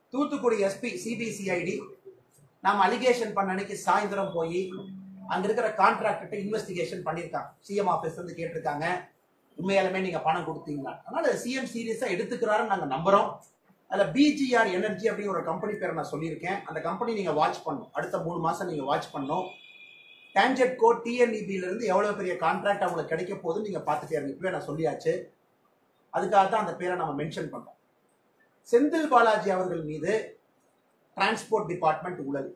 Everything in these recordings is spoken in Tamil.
தூத்துக்குடி எஸ்பி சிபிசிஐடி நாம அலிகேஷன் பண்ண அன்னைக்கு சாயந்தரம் போய் அங்க இருக்கிற கான்ட்ராக்டர்கிட்ட இன்வெஸ்டிகேஷன் பண்ணியிருக்காங்க சிஎம் ஆஃபீஸ் வந்து கேட்டிருக்காங்க உண்மையாலுமே நீங்க பணம் கொடுத்தீங்களா அதனால சிஎம் சீரியஸா எடுத்துக்கிறாருன்னு நாங்க நம்புறோம் அதுல பிஜிஆர் எனர்ஜி அப்படிங்கிற ஒரு கம்பெனி பேரை நான் சொல்லியிருக்கேன் அந்த கம்பெனி நீங்க வாட்ச் பண்ணணும் அடுத்த மூணு மாசம் நீங்க வாட்ச் பண்ணணும் டான்ஜெட் கோ டிஎன்இபில இருந்து எவ்வளவு பெரிய கான்ட்ராக்ட் அவங்களுக்கு கிடைக்க போகுதுன்னு நீங்க பார்த்துட்டே இருங்க இப்பவே நான் சொல்லியாச்சு அதுக்காக தான் அந்த பேரை நம்ம மென்ஷன் பண்றோம் செந்தில் பாலாஜி அவர்கள் மீது டிரான்ஸ்போர்ட் டிபார்ட்மெண்ட் ஊழல்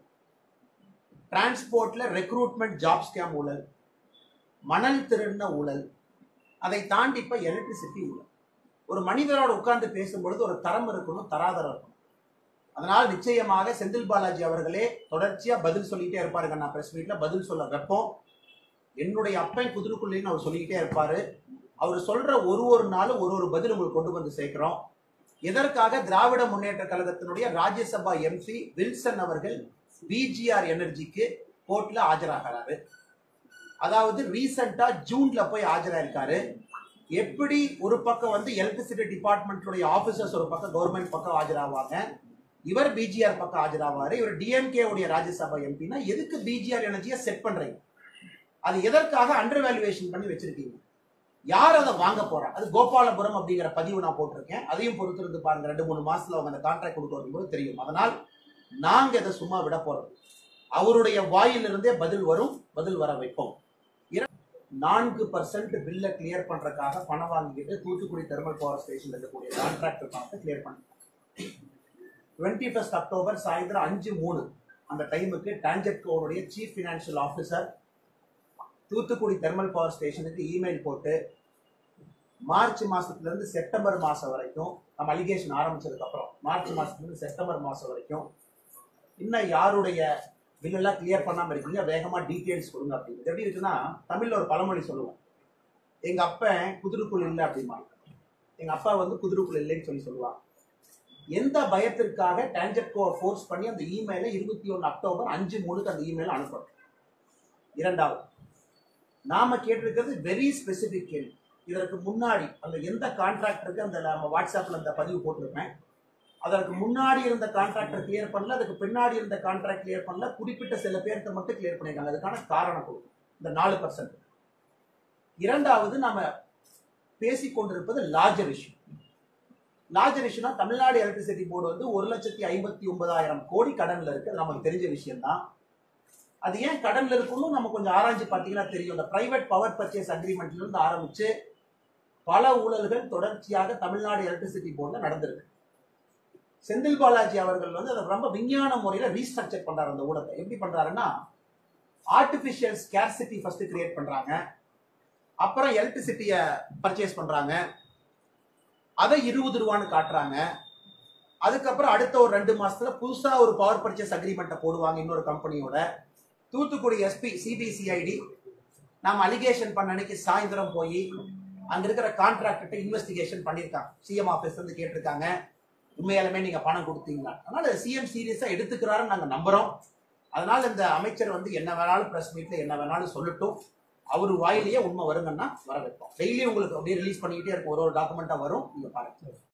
டிரான்ஸ்போர்ட்ல ரெக்ரூட்மெண்ட் ஜாப் ஸ்கேம் ஊழல் மணல் திருடின ஊழல் அதை தாண்டி இப்ப எலக்ட்ரிசிட்டி ஊழல் ஒரு மனிதரோட உட்கார்ந்து பேசும்பொழுது ஒரு தரம் இருக்கணும் தராதரம் இருக்கணும் அதனால் நிச்சயமாக செந்தில் பாலாஜி அவர்களே தொடர்ச்சியா பதில் சொல்லிட்டே இருப்பாருங்க நான் பிரஸ் மீட்ல பதில் சொல்ல வைப்போம் என்னுடைய அப்பன் குதிரைக்குள்ளேன்னு அவர் சொல்லிக்கிட்டே இருப்பாரு அவர் சொல்ற ஒரு ஒரு நாளும் ஒரு ஒரு பதில் உங்களுக்கு கொண்டு வந்து சேர்க்கிறோம் எதற்காக திராவிட முன்னேற்ற கழகத்தினுடைய ராஜ்யசபா எம்பி வில்சன் அவர்கள் பிஜிஆர் எனர்ஜிக்கு கோர்ட்ல ஆஜராகிறாரு அதாவது ரீசெண்டா ஜூன்ல போய் ஆஜராயிருக்காரு எப்படி ஒரு பக்கம் வந்து எலக்ட்ரிசிட்டி டிபார்ட்மெண்ட்டுடைய ஆபீசர்ஸ் ஒரு பக்கம் கவர்மெண்ட் பக்கம் ஆஜராவாங்க இவர் பிஜிஆர் பக்கம் ஆஜராவாரு இவர் டிஎம்கே உடைய ராஜ்யசபா எம்பினா எதுக்கு பிஜிஆர் எனர்ஜியை செட் பண்றீங்க அது எதற்காக அண்டர் வேல்யூவேஷன் பண்ணி வச்சிருக்கீங்க யார் அதை வாங்க போறா அது கோபாலபுரம் அப்படிங்கிற பதிவு நான் போட்டிருக்கேன் அதையும் பொறுத்திருந்து பாருங்க ரெண்டு மூணு மாசத்துல அவங்க அந்த கான்ட்ராக்ட் கொடுக்க வரும்போது தெரியும் அதனால் நாங்க இதை சும்மா விட போறோம் அவருடைய வாயிலிருந்தே பதில் வரும் பதில் வர வைப்போம் இர- நான்கு பர்சன்ட் பில்லை கிளியர் பண்றதுக்காக பணம் வாங்கிட்டு தூத்துக்குடி தெர்மல் பவர் ஸ்டேஷன்ல இருக்கக்கூடிய கான்ட்ராக்டர் பணத்தை கிளியர் பண்ண டுவெண்ட்டி ஃபர்ஸ்ட் அக்டோபர் சாயந்தரம் அஞ்சு மூணு அந்த டைமுக்கு டான்ஜெட்கோனுடைய chief financial officer Thoothukudi thermal power ஸ்டேஷனுக்கு இமெயில் போட்டு மார்ச் மாசத்துல இருந்து செப்டம்பர் மாசம் வரைக்கும் நம்ம அலிகேஷன் ஆரம்பிச்சதுக்கு அப்புறம் மார்ச் மாசத்துல இருந்து செப்டம்பர் மாசம் வரைக்கும் இன்னும் யாருடைய bill எல்லாம் கிளியர் பண்ணாம இருக்கீங்க வேகமா டீடைல்ஸ் கொடுங்க அப்படின்னு எப்படி இருக்குன்னா தமிழ்ல ஒரு பழமொழி சொல்லுவோம் எங்க அப்பன் குதிரைக்குள் இல்லை அப்படிமா எங்க அப்பா வந்து குதிரைக்குள் இல்லைன்னு சொல்லி சொல்லுவாங்க எந்த பயத்திற்காக டான்ஜெட்கோ ஃபோர்ஸ் பண்ணி அந்த இமெயிலை இருபத்தி ஒன்று அக்டோபர் அஞ்சு மூணுக்கு அந்த இமெயில் அனுப்புறோம் இரண்டாவது நாம கேட்டிருக்கிறது வெரி ஸ்பெசிபிக் கேள்வி இதற்கு முன்னாடி அந்த எந்த கான்ட்ராக்டருக்கு அந்த நம்ம வாட்ஸ்அப்ல அந்த பதிவு போட்டிருப்பேன் அதற்கு முன்னாடி இருந்த கான்ட்ராக்டர் கிளியர் பண்ணல அதுக்கு பின்னாடி இருந்த கான்ட்ராக்ட் கிளியர் பண்ணல குறிப்பிட்ட சில பேருக்கு மட்டும் கிளியர் பண்ணிருக்காங்க அதுக்கான காரணம் கொடுக்கும் இந்த நாலு பர்சன்ட் இரண்டாவது நாம பேசிக் கொண்டிருப்பது லார்ஜர் இஷ்யூ லார்ஜர் இஷ்யூனா தமிழ்நாடு எலக்ட்ரிசிட்டி போர்டு வந்து ஒரு லட்சத்தி ஐம்பத்தி ஒன்பதாயிரம் கோடி கடன்ல இருக்கு அது நமக்கு தெரிஞ்ச விஷயம் தான் அது ஏன் கடன்ல இருக்குன்னு நம்ம கொஞ்சம் ஆராய்ஞ்சு பார்த்தீங்கன்னா தெரியும் இந்த பிரைவேட் பவர் பர்ச்சேஸ் அக்ரிமெண்ட்ல இருந்து ஆரம்பிச்சு பல ஊழல்கள் தொடர்ச்சியாக தமிழ்நாடு எலக்ட்ரிசிட்டி போர்டில் நடந்திருக்கு செந்தில் பாலாஜி அவர்கள் வந்து அதை ரொம்ப விஞ்ஞான முறையில ரீஸ்ட்ரக்சர் பண்றாரு அந்த ஊழலை எப்படி பண்றாருன்னா ஆர்டிபிஷியல் ஸ்கேர்சிட்டி ஃபர்ஸ்ட் கிரியேட் பண்றாங்க அப்புறம் எலக்ட்ரிசிட்டியை பர்ச்சேஸ் பண்றாங்க அதை இருபது ரூபான்னு காட்டுறாங்க அதுக்கப்புறம் அடுத்த ஒரு ரெண்டு மாசத்துல புதுசா ஒரு பவர் பர்ச்சேஸ் அக்ரிமெண்ட்டை போடுவாங்க இன்னொரு கம்பெனியோட தூத்துக்குடி எஸ்பி சிபிசிஐடி நாம அலிகேஷன் பண்ண அன்னைக்கு சாயந்தரம் போய் அங்க இருக்கிற கான்ட்ராக்டர்கிட்ட இன்வெஸ்டிகேஷன் பண்ணியிருக்காங்க சிஎம் ஆஃபீஸ் வந்து கேட்டிருக்காங்க உண்மையாலுமே நீங்க பணம் கொடுத்தீங்களா அதனால சிஎம் சீரியஸா எடுத்துக்கிறாருன்னு நாங்க நம்புறோம் அதனால இந்த அமைச்சர் வந்து என்ன வேணாலும் பிரஸ் மீட்ல என்ன வேணாலும் சொல்லட்டும் அவர் வாயிலேயே உண்மை வருங்கன்னா வர வைப்போம் டெய்லி உங்களுக்கு அப்படியே ரிலீஸ் பண்ணிக்கிட்டே இருக்கும் ஒரு ஒரு டாக்குமெண்டா வரும் நீங்க பாருங்க